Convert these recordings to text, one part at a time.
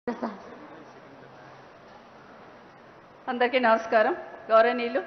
అందరికీ నమస్కారం గౌరవనీయులు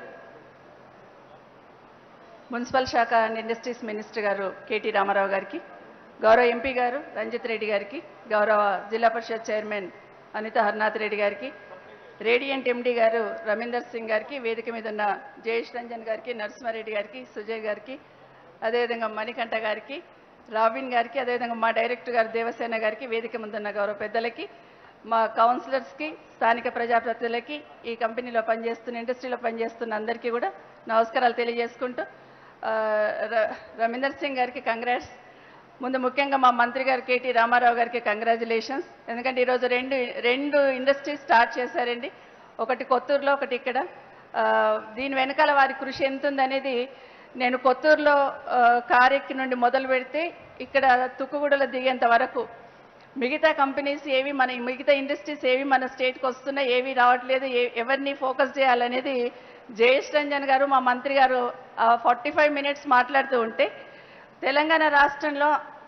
మున్సిపల్ శాఖ అండ్ ఇండస్ట్రీస్ మినిస్టర్ గారు కేటీ రామారావు గారికి గౌరవ ఎంపీ గారు రంజిత్ రెడ్డి గారికి గౌరవ జిల్లా పరిషత్ చైర్మన్ అనిత హర్నాథ్ రెడ్డి గారికి రేడియంట్ ఎండి గారు రవీందర్ సింగ్ గారికి వేదిక మీద ఉన్న జయేష్ రంజన్ గారికి నరసింహారెడ్డి గారికి సుజయ్ గారికి అదేవిధంగా మణికంఠ గారికి రాబిన్ గారికి అదేవిధంగా మా డైరెక్టర్ గారు దేవసేన గారికి వేదిక ముందున్న గౌరవ పెద్దలకి మా కౌన్సిలర్స్కి స్థానిక ప్రజాప్రతినిధులకి ఈ కంపెనీలో పనిచేస్తున్న ఇండస్ట్రీలో పనిచేస్తున్న అందరికీ కూడా నమస్కారాలు తెలియజేసుకుంటూ ఆ, ర- రవీందర్ సింగ్ గారికి కంగ్రాట్స్ ముందు ముఖ్యంగా మా మంత్రి గారు కేటీ రామారావు గారికి కంగ్రాచులేషన్స్ ఎందుకంటే ఈరోజు రెండు రెండు ఇండస్ట్రీస్ స్టార్ట్ చేశారండి ఒకటి కొత్తూరులో ఒకటి ఇక్కడ ఆ, దీని వెనకాల వారి కృషి ఎంత ఉందనేది నేను కొత్తూరులో ఆ, కారెక్కి నుండి మొదలు పెడితే ఇక్కడ తుక్కుగూడలో దిగేంత వరకు మిగతా కంపెనీస్ ఏవి మన మిగతా ఇండస్ట్రీస్ ఏవి మన స్టేట్కి వస్తున్నాయి ఏవి రావట్లేదు ఏ ఎవరిని ఫోకస్ చేయాలనేది జయేష్ రంజన్ గారు మా మంత్రి గారు ఫార్టీ ఫైవ్ మినిట్స్ మాట్లాడుతూ ఉంటే తెలంగాణ రాష్ట్రంలో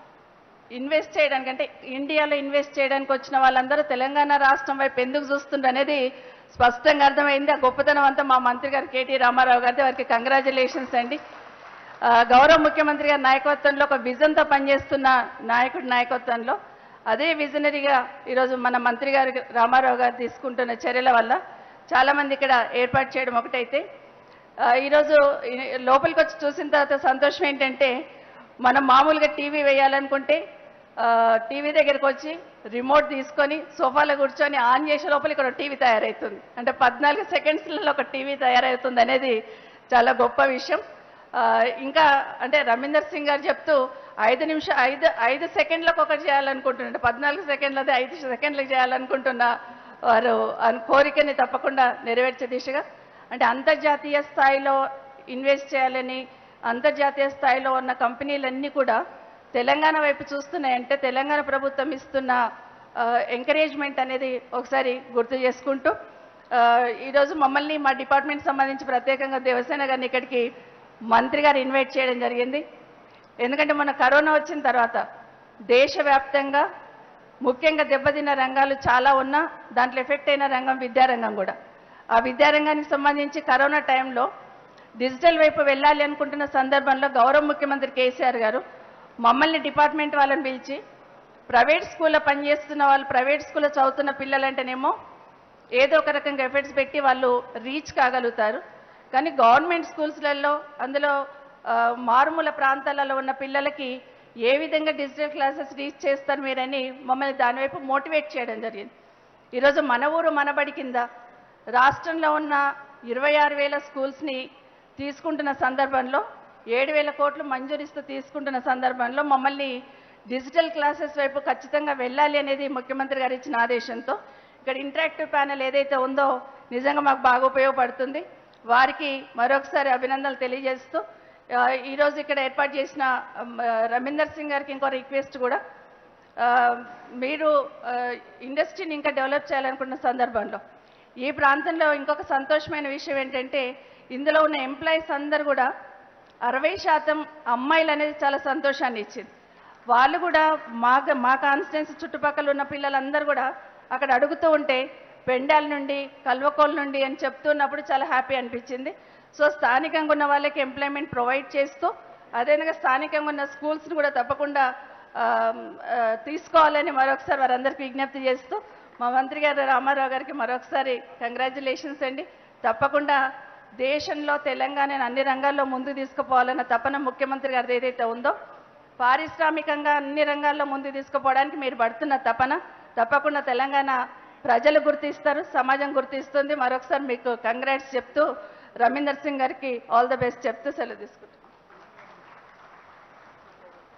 ఇన్వెస్ట్ చేయడానికి అంటే ఇండియాలో ఇన్వెస్ట్ చేయడానికి వచ్చిన వాళ్ళందరూ తెలంగాణ రాష్ట్రం వైపు ఎందుకు చూస్తుండ్రు అనేది స్పష్టంగా అర్థమైంది ఆ గొప్పతనం అంతా మా మంత్రి గారు కేటీ రామారావు గారిది వారికి కంగ్రాచులేషన్స్ అండి ఆ, గౌరవ ముఖ్యమంత్రి గారి నాయకత్వంలో ఒక విజన్తో పనిచేస్తున్న నాయకుడి నాయకత్వంలో అదే విజనరీగా ఈరోజు మన మంత్రి గారు రామారావు గారు తీసుకుంటున్న చర్యల వల్ల చాలామంది ఇక్కడ ఏర్పాటు చేయడం ఒకటైతే ఆ, ఈరోజు ఈ- లోపలికి వచ్చి చూసిన తర్వాత సంతోషం ఏంటంటే మనం మామూలుగా టీవీ వేయాలనుకుంటే ఆ, టీవీ దగ్గరికి వచ్చి రిమోట్ తీసుకొని సోఫాలో కూర్చొని ఆన్ చేసే లోపల ఇక్కడ టీవీ తయారవుతుంది అంటే పద్నాలుగు సెకండ్స్లలో ఒక టీవీ తయారవుతుంది అనేది చాలా గొప్ప విషయం ఆ, ఇంకా అంటే రవీందర్ సింగ్ గారు చెప్తూ ఐదు నిమిషం ఐదు ఐదు సెకండ్లకు ఒకటి చేయాలనుకుంటున్నారు పద్నాలుగు సెకండ్లది ఐదు సెకండ్లకు చేయాలనుకుంటున్న వారు ఆ కోరికని తప్పకుండా నెరవేర్చే దిశగా అంటే అంతర్జాతీయ స్థాయిలో ఇన్వెస్ట్ చేయాలని అంతర్జాతీయ స్థాయిలో ఉన్న కంపెనీలన్నీ కూడా తెలంగాణ వైపు చూస్తున్నాయంటే తెలంగాణ ప్రభుత్వం ఇస్తున్న ఎంకరేజ్మెంట్ అనేది ఒకసారి గుర్తు చేసుకుంటూ ఆ, ఈరోజు మమ్మల్ని మా డిపార్ట్మెంట్ సంబంధించి ప్రత్యేకంగా దేవసేన గారిని ఇక్కడికి మంత్రి గారు ఇన్వైట్ చేయడం జరిగింది ఎందుకంటే మన కరోనా వచ్చిన తర్వాత దేశవ్యాప్తంగా ముఖ్యంగా దెబ్బతిన్న రంగాలు చాలా ఉన్నా దాంట్లో ఎఫెక్ట్ అయిన రంగం విద్యారంగం కూడా ఆ విద్యారంగానికి సంబంధించి కరోనా టైంలో డిజిటల్ వైపు వెళ్ళాలి అనుకుంటున్న సందర్భంలో గౌరవ ముఖ్యమంత్రి కేసీఆర్ గారు మమ్మల్ని డిపార్ట్మెంట్ వాళ్ళని పిలిచి ప్రైవేట్ స్కూల్లో పనిచేస్తున్న వాళ్ళు ప్రైవేట్ స్కూల్లో చదువుతున్న పిల్లలంటేనేమో ఏదో ఒక రకంగా ఎఫర్ట్స్ పెట్టి వాళ్ళు రీచ్ కాగలుగుతారు కానీ గవర్నమెంట్ స్కూల్స్లలో అందులో ఆ, మారుమూల ప్రాంతాలలో ఉన్న పిల్లలకి ఏ విధంగా డిజిటల్ క్లాసెస్ రీచ్ చేస్తారు మీరని మమ్మల్ని దానివైపు మోటివేట్ చేయడం జరిగింది ఈరోజు మన ఊరు మనబడి కింద రాష్ట్రంలో ఉన్న ఇరవై ఆరు వేల స్కూల్స్ని తీసుకుంటున్న సందర్భంలో ఏడు వేల కోట్లు మంజూరిస్తూ తీసుకుంటున్న సందర్భంలో మమ్మల్ని డిజిటల్ క్లాసెస్ వైపు ఖచ్చితంగా వెళ్ళాలి అనేది ముఖ్యమంత్రి గారు ఇచ్చిన ఆదేశంతో ఇక్కడ ఇంటరాక్టివ్ ప్యానెల్ ఏదైతే ఉందో నిజంగా మాకు బాగా ఉపయోగపడుతుంది వారికి మరొకసారి అభినందనలు తెలియజేస్తూ ఆ, ఈరోజు ఇక్కడ ఏర్పాటు చేసిన ఆ, రవీందర్ సింగ్ గారికి ఇంకో రిక్వెస్ట్ కూడా ఆ, మీరు ఆ, ఇండస్ట్రీని ఇంకా డెవలప్ చేయాలనుకున్న సందర్భంలో ఈ ప్రాంతంలో ఇంకొక సంతోషమైన విషయం ఏంటంటే ఇందులో ఉన్న ఎంప్లాయీస్ అందరు కూడా అరవై శాతం అమ్మాయిలు అనేది చాలా సంతోషాన్ని ఇచ్చింది వాళ్ళు కూడా మా మా కాన్స్టిట్యున్సీ చుట్టుపక్కల ఉన్న పిల్లలందరూ కూడా అక్కడ అడుగుతూ ఉంటే పెండాల నుండి కల్వకోల్ నుండి అని చెప్తున్నప్పుడు చాలా హ్యాపీ అనిపించింది సో స్థానికంగా ఉన్న వాళ్ళకి ఎంప్లాయ్మెంట్ ప్రొవైడ్ చేస్తూ అదేవిధంగా స్థానికంగా ఉన్న స్కూల్స్ని కూడా తప్పకుండా ఆ, ఆ, తీసుకోవాలని మరొకసారి వారందరికీ విజ్ఞప్తి చేస్తూ మా మంత్రి గారు రామారావు గారికి మరొకసారి కంగ్రాచులేషన్స్ అండి తప్పకుండా దేశంలో తెలంగాణను అన్ని రంగాల్లో ముందుకు తీసుకుపోవాలన్న తపన ముఖ్యమంత్రి గారిది ఏదైతే ఉందో పారిశ్రామికంగా అన్ని రంగాల్లో ముందుకు తీసుకుపోవడానికి మీరు పడుతున్న తపన తప్పకుండా తెలంగాణ ప్రజలు గుర్తిస్తారు సమాజం గుర్తిస్తుంది మరొకసారి మీకు కంగ్రాట్స్ చెప్తూ రవీందర్ సింగ్ గారికి ఆల్ ద బెస్ట్ చెప్తూ సెలవు తీసుకుంటాం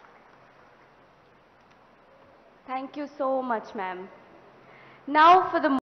Thank you so much, ma'am. Now for the